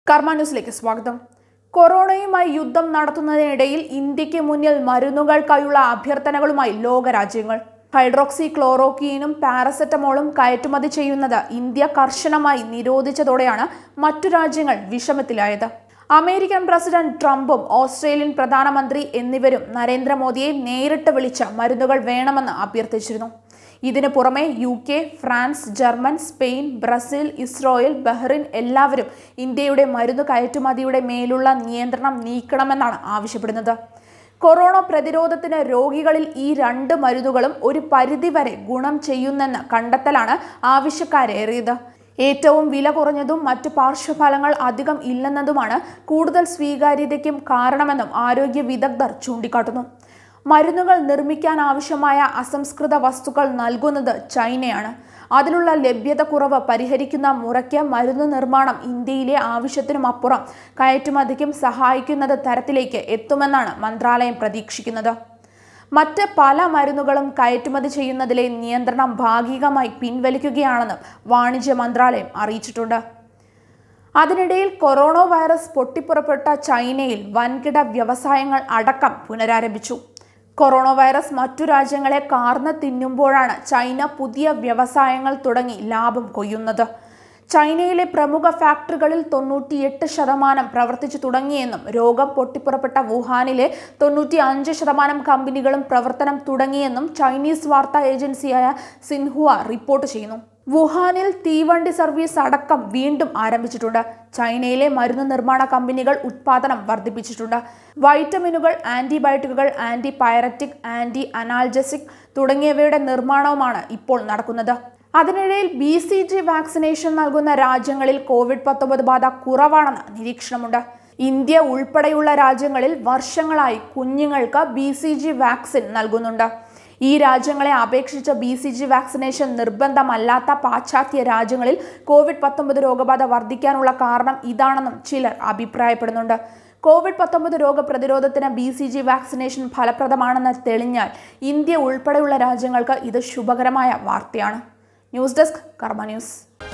കർമ്മ ന്യൂസിലേക്ക് സ്വാഗതം കൊറോണയുമായി യുദ്ധം നടത്തുന്നതിനിടയിൽ ഇന്ത്യക്ക് മുന്നിൽ മരുന്നുകൾക്കായുള്ള അഭ്യർത്ഥനകളുമായി ലോകരാജ്യങ്ങൾ ഹൈഡ്രോക്സി ക്ലോറോക്വീനും പാരസെറ്റമോളും കയറ്റുമതി ചെയ്യുന്നത് ഇന്ത്യ കർശനമായി നിരോധിച്ചതോടെയാണ് മറ്റു രാജ്യങ്ങൾ വിഷമത്തിലായത് അമേരിക്കൻ പ്രസിഡന്റ് ട്രംപും ഓസ്ട്രേലിയൻ പ്രധാനമന്ത്രി എന്നിവരും നരേന്ദ്രമോദിയെ നേരിട്ട് വിളിച്ച് മരുന്നുകൾ വേണമെന്ന് അഭ്യർത്ഥിച്ചിരുന്നു ഇതിനു പുറമെ U K France German Spain Brazil Israel Bahrain എല്ലാവരും ഇന്ത്യയുടെ മരുന്ന് കയറ്റുമതിയുടെ മേലുള്ള നിയന്ത്രണം നീക്കണമെന്നാണ് ആവശ്യപ്പെടുന്നത് കൊറോണ പ്രതിരോധത്തിന് രോഗികളിൽ ഈ രണ്ട് മരുന്നുകളും ഒരു പരിധിവരെ ഗുണം ചെയ്യുന്നെന്ന് കണ്ടെത്തലാണ് ആവശ്യക്കാരേറിയത് ഏറ്റവും വില കുറഞ്ഞതും മറ്റു പാർശ്വഫലങ്ങൾ അധികം ഇല്ലെന്നതുമാണ് കൂടുതൽ സ്വീകാര്യതയ്ക്കും കാരണമെന്നും ആരോഗ്യ വിദഗ്ധർ ചൂണ്ടിക്കാട്ടുന്നു മരുന്നുകൾ നിർമ്മിക്കാൻ ആവശ്യമായ അസംസ്കൃത വസ്തുക്കൾ നൽകുന്നത് ചൈനയാണ് അതിലുള്ള ലഭ്യത കുറവ് പരിഹരിക്കുന്ന മുറയ്ക്ക് മരുന്ന് നിർമ്മാണം ഇന്ത്യയിലെ ആവശ്യത്തിനും അപ്പുറം കയറ്റുമതിക്കും സഹായിക്കുന്നത് തരത്തിലേക്ക് എത്തുമെന്നാണ് മന്ത്രാലയം പ്രതീക്ഷിക്കുന്നത് മറ്റ് പല മരുന്നുകളും കയറ്റുമതി ചെയ്യുന്നതിലെ നിയന്ത്രണം ഭാഗികമായി പിൻവലിക്കുകയാണെന്നും വാണിജ്യ മന്ത്രാലയം അറിയിച്ചിട്ടുണ്ട് അതിനിടയിൽ കൊറോണ വൈറസ് പൊട്ടിപ്പുറപ്പെട്ട ചൈനയിൽ വൻകിട വ്യവസായങ്ങൾ അടക്കം പുനരാരംഭിച്ചു കൊറോണ വൈറസ് മറ്റു രാജ്യങ്ങളെ കാർന്ന് തിന്നുമ്പോഴാണ് ചൈന പുതിയ വ്യവസായങ്ങൾ തുടങ്ങി ലാഭം കൊയ്യുന്നത് ചൈനയിലെ പ്രമുഖ ഫാക്ടറികളിൽ തൊണ്ണൂറ്റിയെട്ട് ശതമാനം പ്രവർത്തിച്ചു തുടങ്ങിയെന്നും രോഗം പൊട്ടിപ്പുറപ്പെട്ട വുഹാനിലെ തൊണ്ണൂറ്റി അഞ്ച് ശതമാനം കമ്പനികളും പ്രവർത്തനം തുടങ്ങിയെന്നും ചൈനീസ് വാർത്താ ഏജൻസിയായ സിൻഹുവ റിപ്പോർട്ട് ചെയ്യുന്നു വുഹാനിൽ തീവണ്ടി സർവീസ് അടക്കം വീണ്ടും ആരംഭിച്ചിട്ടുണ്ട് ചൈനയിലെ മരുന്ന് നിർമ്മാണ കമ്പനികൾ ഉത്പാദനം വർദ്ധിപ്പിച്ചിട്ടുണ്ട് വൈറ്റമിനുകൾ ആന്റിബയോട്ടിക്കുകൾ ആന്റി പൈററ്റിക് ആന്റി അനാൽജസിക് തുടങ്ങിയവയുടെ നിർമ്മാണവുമാണ് ഇപ്പോൾ നടക്കുന്നത് അതിനിടയിൽ ബി സി ജി വാക്സിനേഷൻ നൽകുന്ന രാജ്യങ്ങളിൽ കോവിഡ് പത്തൊമ്പത് ബാധ കുറവാണെന്ന് നിരീക്ഷണമുണ്ട് ഇന്ത്യ ഉൾപ്പെടെയുള്ള രാജ്യങ്ങളിൽ വർഷങ്ങളായി കുഞ്ഞുങ്ങൾക്ക് ബി സി ജി വാക്സിൻ നൽകുന്നുണ്ട് ഈ രാജ്യങ്ങളെ അപേക്ഷിച്ച് ബി സി ജി വാക്സിനേഷൻ നിർബന്ധമല്ലാത്ത പാശ്ചാത്യ രാജ്യങ്ങളിൽ കോവിഡ് പത്തൊമ്പത് രോഗബാധ വർദ്ധിക്കാനുള്ള കാരണം ഇതാണെന്നും ചിലർ അഭിപ്രായപ്പെടുന്നുണ്ട് കോവിഡ് പത്തൊമ്പത് രോഗപ്രതിരോധത്തിന് ബി സി ജി വാക്സിനേഷൻ ഫലപ്രദമാണെന്ന് തെളിഞ്ഞാൽ ഇന്ത്യ ഉൾപ്പെടെയുള്ള രാജ്യങ്ങൾക്ക് ഇത് ശുഭകരമായ വാർത്തയാണ് ന്യൂസ് ഡെസ്ക് കർമ്മ ന്യൂസ്